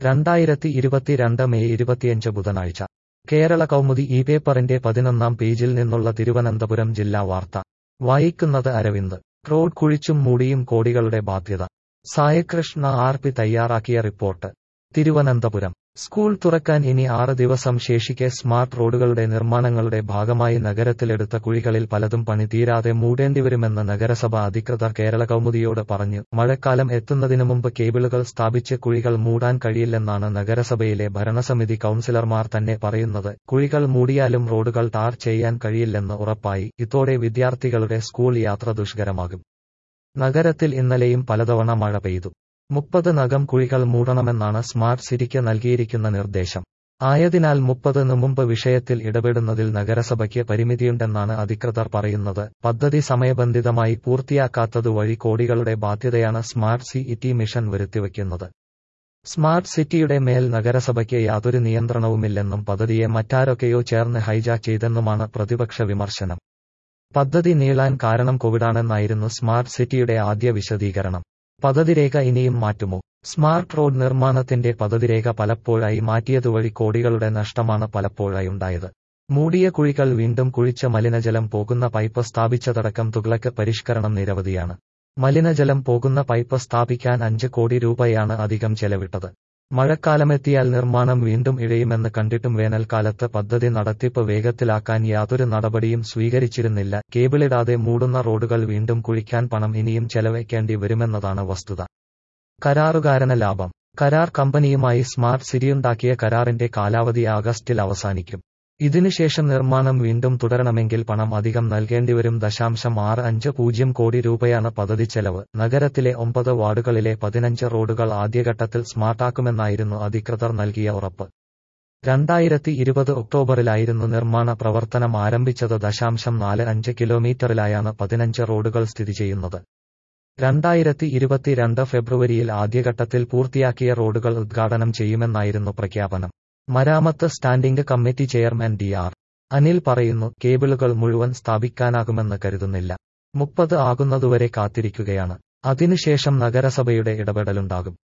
രണ്ടായിരത്തി ഇരുപത്തിരണ്ട് മെയ് ഇരുപത്തിയഞ്ച് ബുധനാഴ്ച കേരള കൗമുദി ഈ പേപ്പറിന്റെ പതിനൊന്നാം പേജിൽ നിന്നുള്ള തിരുവനന്തപുരം ജില്ലാ വാർത്ത വായിക്കുന്നത് അരവിന്ദ് റോഡ് കുഴിച്ചും മൂടിയും കോടികളുടെ ബാധ്യത സായകൃഷ്ണ ആർ പി തയ്യാറാക്കിയ റിപ്പോർട്ട് തിരുവനന്തപുരം സ്കൂൾ തുറക്കാൻ ഇനി ആറ് ദിവസം ശേഷിക്കെ സ്മാർട്ട് റോഡുകളുടെ നിർമ്മാണങ്ങളുടെ ഭാഗമായി നഗരത്തിലെടുത്ത കുഴികളിൽ പലതും പണി തീരാതെ മൂടേണ്ടിവരുമെന്ന് നഗരസഭ അധികൃതർ കേരള കൗമുദിയോട് പറഞ്ഞു മഴക്കാലം എത്തുന്നതിനു മുമ്പ് കേബിളുകൾ സ്ഥാപിച്ച് കുഴികൾ മൂടാൻ കഴിയില്ലെന്നാണ് നഗരസഭയിലെ ഭരണസമിതി കൌൺസിലർമാർ തന്നെ പറയുന്നത് കുഴികൾ മൂടിയാലും റോഡുകൾ ടാർ ചെയ്യാൻ കഴിയില്ലെന്ന് ഉറപ്പായി ഇതോടെ വിദ്യാർത്ഥികളുടെ സ്കൂൾ യാത്ര ദുഷ്കരമാകും നഗരത്തിൽ ഇന്നലെയും പലതവണ മഴ പെയ്തു മുപ്പത് നഗം കുഴികൾ മൂടണമെന്നാണ് സ്മാർട്ട് സിറ്റിക്ക് നൽകിയിരിക്കുന്ന നിർദ്ദേശം ആയതിനാൽ മുപ്പതിനു മുമ്പ് വിഷയത്തിൽ ഇടപെടുന്നതിൽ നഗരസഭയ്ക്ക് പരിമിതിയുണ്ടെന്നാണ് അധികൃതർ പറയുന്നത് പദ്ധതി സമയബന്ധിതമായി പൂർത്തിയാക്കാത്തതുവഴി കോടികളുടെ ബാധ്യതയാണ് സ്മാർട്ട് സിഇടി മിഷൻ വരുത്തിവയ്ക്കുന്നത് സ്മാർട്ട് സിറ്റിയുടെ മേൽ നഗരസഭയ്ക്ക് യാതൊരു നിയന്ത്രണവുമില്ലെന്നും പദ്ധതിയെ മറ്റാരൊക്കെയോ ചേർന്ന് ഹൈജാക്ക് ചെയ്തെന്നുമാണ് പ്രതിപക്ഷ വിമർശനം പദ്ധതി നീളാൻ കാരണം കോവിഡാണെന്നായിരുന്നു സ്മാർട്ട് സിറ്റിയുടെ ആദ്യ വിശദീകരണം പദ്ധതിരേഖ ഇനിയും മാറ്റുമോ സ്മാർട്ട് റോഡ് നിർമ്മാണത്തിന്റെ പദ്ധതിരേഖ പലപ്പോഴായി മാറ്റിയതുവഴി കോടികളുടെ നഷ്ടമാണ് പലപ്പോഴായി ഉണ്ടായത് മൂടിയ കുഴികൾ വീണ്ടും കുഴിച്ച മലിനജലം പോകുന്ന പൈപ്പ് സ്ഥാപിച്ചതടക്കം തുകളക്ക് പരിഷ്കരണം നിരവധിയാണ് മലിനജലം പോകുന്ന പൈപ്പ് സ്ഥാപിക്കാൻ അഞ്ച് കോടി രൂപയാണ് അധികം ചെലവിട്ടത് മഴക്കാലമെത്തിയാൽ നിർമ്മാണം വീണ്ടും ഇഴയുമെന്ന് കണ്ടിട്ടും വേനൽക്കാലത്ത് പദ്ധതി നടത്തിപ്പ് വേഗത്തിലാക്കാൻ യാതൊരു നടപടിയും സ്വീകരിച്ചിരുന്നില്ല കേബിളിടാതെ മൂടുന്ന റോഡുകൾ വീണ്ടും കുഴിക്കാൻ പണം ഇനിയും ചെലവഴിക്കേണ്ടി വരുമെന്നതാണ് വസ്തുത കരാറുകാരന് ലാഭം കരാർ കമ്പനിയുമായി സ്മാർട്ട് സിറ്റിയുണ്ടാക്കിയ കരാറിന്റെ കാലാവധി ആഗസ്റ്റിൽ അവസാനിക്കും ഇതിനുശേഷം നിർമ്മാണം വീണ്ടും തുടരണമെങ്കിൽ പണം അധികം നൽകേണ്ടിവരും ദശാംശം ആറ് അഞ്ച് പൂജ്യം കോടി രൂപയാണ് പദ്ധതി ചെലവ് നഗരത്തിലെ ഒമ്പത് വാർഡുകളിലെ പതിനഞ്ച് റോഡുകൾ ആദ്യഘട്ടത്തിൽ സ്മാർട്ടാക്കുമെന്നായിരുന്നു അധികൃതർ നൽകിയ ഉറപ്പ് രണ്ടായിരത്തി ഇരുപത് ഒക്ടോബറിലായിരുന്നു നിർമ്മാണ പ്രവർത്തനം ആരംഭിച്ചത് ദശാംശം നാല് അഞ്ച് കിലോമീറ്ററിലായാണ് പതിനഞ്ച് റോഡുകൾ സ്ഥിതി ചെയ്യുന്നത് രണ്ടായിരത്തി ഇരുപത്തിരണ്ട് ഫെബ്രുവരിയിൽ ആദ്യഘട്ടത്തിൽ പൂർത്തിയാക്കിയ റോഡുകൾ ഉദ്ഘാടനം ചെയ്യുമെന്നായിരുന്നു പ്രഖ്യാപനം മരാമത്ത് standing committee chairman D R Anil പറയുന്നു കേബിളുകൾ മുഴുവൻ സ്ഥാപിക്കാനാകുമെന്ന് കരുതുന്നില്ല മുപ്പത് ആകുന്നതുവരെ കാത്തിരിക്കുകയാണ് അതിനുശേഷം നഗരസഭയുടെ ഇടപെടലുണ്ടാകും